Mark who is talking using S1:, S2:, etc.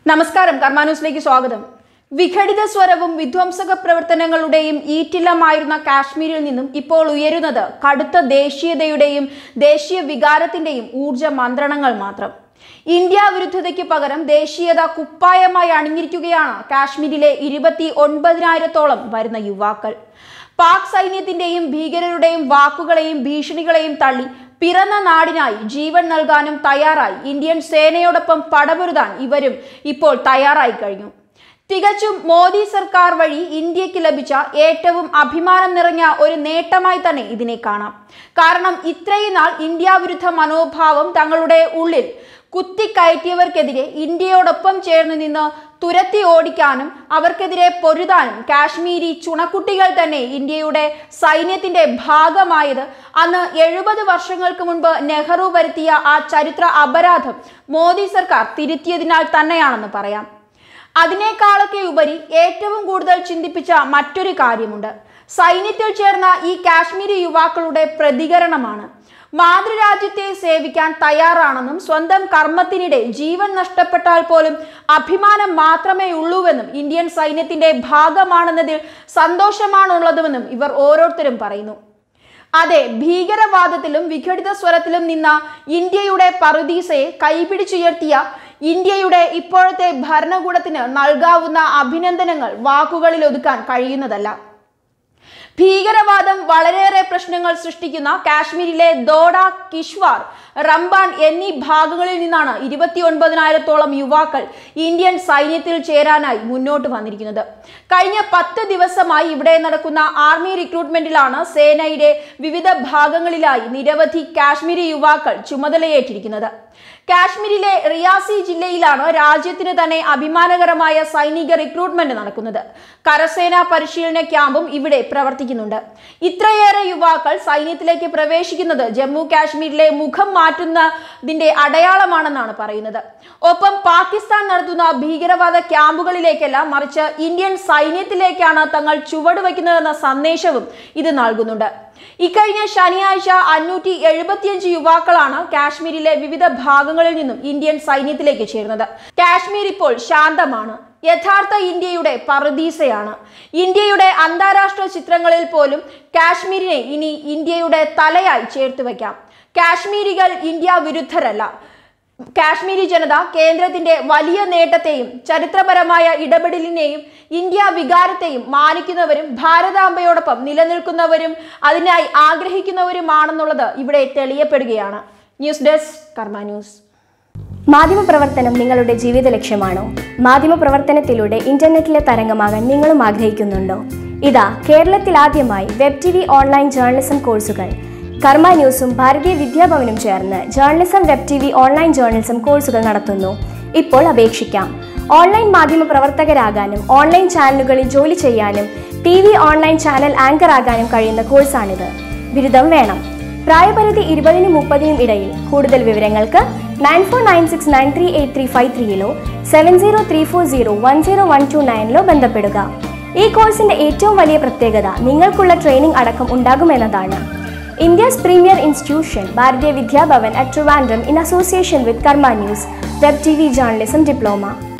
S1: നമസ്കാരം കർമാന്യൂസിലേക്ക് സ്വാഗതം വിഘടിത സ്വരവും വിധ്വംസക പ്രവർത്തനങ്ങളുടെയും ഈറ്റില്ലമായിരുന്ന കാശ്മീരിൽ നിന്നും ഇപ്പോൾ ഉയരുന്നത് കടുത്ത ദേശീയതയുടെയും ദേശീയ വികാരത്തിന്റെയും ഊർജ മന്ത്രണങ്ങൾ മാത്രം ഇന്ത്യ വിരുദ്ധതയ്ക്ക് പകരം ദേശീയത കുപ്പായമായി അണിഞ്ഞിരിക്കുകയാണ് കാശ്മീരിലെ ഇരുപത്തി ഒൻപതിനായിരത്തോളം വരുന്ന യുവാക്കൾ പാക് സൈന്യത്തിന്റെയും ഭീകരരുടെയും വാക്കുകളെയും ഭീഷണികളെയും തള്ളി പിറന്ന നാടിനായി ജീവൻ നൽകാനും തയ്യാറായി ഇന്ത്യൻ സേനയോടൊപ്പം പടപൊരുതാൻ ഇവരും ഇപ്പോൾ തയ്യാറായി കഴിഞ്ഞു തികച്ചും മോദി സർക്കാർ വഴി ഇന്ത്യക്ക് ലഭിച്ച ഏറ്റവും അഭിമാനം നിറഞ്ഞ ഒരു നേട്ടമായി തന്നെ ഇതിനെ കാണാം കാരണം ഇത്രയും നാൾ ഇന്ത്യ വിരുദ്ധ മനോഭാവം തങ്ങളുടെ ഉള്ളിൽ കുത്തിക്കയറ്റിയവർക്കെതിരെ ഇന്ത്യയോടൊപ്പം ചേർന്ന് നിന്ന് തുരത്തി ഓടിക്കാനും അവർക്കെതിരെ പൊരുതാനും കാശ്മീരി ചുണക്കുട്ടികൾ തന്നെ ഇന്ത്യയുടെ സൈന്യത്തിന്റെ ഭാഗമായത് അന്ന് എഴുപത് വർഷങ്ങൾക്ക് മുൻപ് നെഹ്റു വരുത്തിയ ആ ചരിത്ര അപരാധം മോദി സർക്കാർ തിരുത്തിയതിനാൽ തന്നെയാണെന്ന് പറയാം അതിനേക്കാളൊക്കെ ഉപരി ഏറ്റവും കൂടുതൽ ചിന്തിപ്പിച്ച മറ്റൊരു കാര്യമുണ്ട് സൈന്യത്തിൽ ചേർന്ന ഈ കാശ്മീരി യുവാക്കളുടെ പ്രതികരണമാണ് മാതൃരാജ്യത്തെ സേവിക്കാൻ തയ്യാറാണെന്നും സ്വന്തം കർമ്മത്തിനിടെ ജീവൻ നഷ്ടപ്പെട്ടാൽ പോലും അഭിമാനം മാത്രമേ ഉള്ളൂവെന്നും ഇന്ത്യൻ സൈന്യത്തിന്റെ ഭാഗമാണെന്നതിൽ സന്തോഷമാണുള്ളതുമെന്നും ഇവർ ഓരോരുത്തരും പറയുന്നു അതെ ഭീകരവാദത്തിലും വിഘടിത സ്വരത്തിലും നിന്ന ഇന്ത്യയുടെ പറുദീസയെ കൈപിടിച്ചുയർത്തിയ ഇന്ത്യയുടെ ഇപ്പോഴത്തെ ഭരണകൂടത്തിന് നൽകാവുന്ന അഭിനന്ദനങ്ങൾ വാക്കുകളിൽ ഒതുക്കാൻ കഴിയുന്നതല്ല ഭീകരവാദം വളരെയേറെ പ്രശ്നങ്ങൾ സൃഷ്ടിക്കുന്ന കാശ്മീരിലെ ദോഡ കിഷ്വാർ റംബാൻ എന്നീ ഭാഗങ്ങളിൽ നിന്നാണ് ഇരുപത്തി ഒൻപതിനായിരത്തോളം യുവാക്കൾ ഇന്ത്യൻ സൈന്യത്തിൽ ചേരാനായി മുന്നോട്ട് വന്നിരിക്കുന്നത് കഴിഞ്ഞ പത്ത് ദിവസമായി ഇവിടെ നടക്കുന്ന ആർമി റിക്രൂട്ട്മെന്റിലാണ് സേനയുടെ വിവിധ ഭാഗങ്ങളിലായി നിരവധി കാശ്മീരി യുവാക്കൾ ചുമതലയേറ്റിരിക്കുന്നത് കാശ്മീരിലെ റിയാസി ജില്ലയിലാണ് രാജ്യത്തിന് തന്നെ അഭിമാനകരമായ സൈനിക റിക്രൂട്ട്മെന്റ് നടക്കുന്നത് കരസേനാ പരിശീലന ക്യാമ്പും ഇവിടെ പ്രവർത്തിക്കുന്നുണ്ട് ഇത്രയേറെ യുവാക്കൾ സൈന്യത്തിലേക്ക് പ്രവേശിക്കുന്നത് ജമ്മു കാശ്മീരിലെ മുഖം മാറ്റുന്നതിന്റെ അടയാളമാണെന്നാണ് പറയുന്നത് ഒപ്പം പാകിസ്ഥാൻ നടത്തുന്ന ഭീകരവാദ ക്യാമ്പുകളിലേക്കല്ല മറിച്ച് ഇന്ത്യൻ സൈന്യത്തിലേക്കാണ് തങ്ങൾ ചുവടുവെക്കുന്നതെന്ന സന്ദേശവും ഇത് നൽകുന്നുണ്ട് ഇക്കഴിഞ്ഞ ശനിയാഴ്ച അഞ്ഞൂറ്റി എഴുപത്തിയഞ്ച് യുവാക്കളാണ് കാശ്മീരിലെ വിവിധ ഭാഗങ്ങളിൽ നിന്നും ഇന്ത്യൻ സൈന്യത്തിലേക്ക് ചേർന്നത് കാശ്മീർ ഇപ്പോൾ ശാന്തമാണ് യഥാർത്ഥ ഇന്ത്യയുടെ പറുദീസയാണ് ഇന്ത്യയുടെ അന്താരാഷ്ട്ര ചിത്രങ്ങളിൽ പോലും കാശ്മീരിനെ ഇനി ഇന്ത്യയുടെ തലയായി ചേർത്ത് വയ്ക്കാം കാശ്മീരികൾ ഇന്ത്യ വിരുദ്ധരല്ല കാശ്മീരി ജനത കേന്ദ്രത്തിന്റെ വലിയ നേട്ടത്തെയും ചരിത്രപരമായ ഇടപെടലിനെയും ഇന്ത്യ വികാരത്തെയും മാനിക്കുന്നവരും ഭാരതാംബയോടൊപ്പം നിലനിൽക്കുന്നവരും അതിനായി ആഗ്രഹിക്കുന്നവരുമാണെന്നുള്ളത് ഇവിടെ തെളിയപ്പെടുകയാണ് ന്യൂസ് ഡെസ്ക് കർമ്മ ന്യൂസ്
S2: മാധ്യമപ്രവർത്തനം നിങ്ങളുടെ ജീവിത ലക്ഷ്യമാണോ മാധ്യമപ്രവർത്തനത്തിലൂടെ ഇന്റർനെറ്റിലെ തരംഗമാകാൻ നിങ്ങളും ആഗ്രഹിക്കുന്നുണ്ടോ ഇതാ കേരളത്തിൽ ആദ്യമായി web T V online journalism കോഴ്സുകൾ കർമ്മ ന്യൂസും ഭാരതീയ വിദ്യാഭവനും ചേർന്ന് journalism web T V online journalism കോഴ്സുകൾ നടത്തുന്നു ഇപ്പോൾ അപേക്ഷിക്കാം ഓൺലൈൻ മാധ്യമ പ്രവർത്തകരാകാനും ഓൺലൈൻ ചാനലുകളിൽ ജോലി ചെയ്യാനും T V online channel anchor ആകാനും കഴിയുന്ന കോഴ്സാണിത് ബിരുദം വേണം പ്രായപരിധി ഇരുപതിനും മുപ്പതിനും ഇടയിൽ കൂടുതൽ വിവരങ്ങൾക്ക് nine four nine six nine three eight three five ത്രീയിലോ seven zero three four zero one zero one two നയനിലോ ബന്ധപ്പെടുക ഈ കോഴ്സിന്റെ ഏറ്റവും വലിയ പ്രത്യേകത നിങ്ങൾക്കുള്ള ട്രെയിനിംഗ് അടക്കം ഉണ്ടാകുമെന്നതാണ് ഇന്ത്യസ് പ്രീമിയർ ഇൻസ്റ്റിറ്റ്യൂഷൻ ഭാരതീയ Vidyabhavan at Trivandrum in association with കർമ്മ news web T V journalism diploma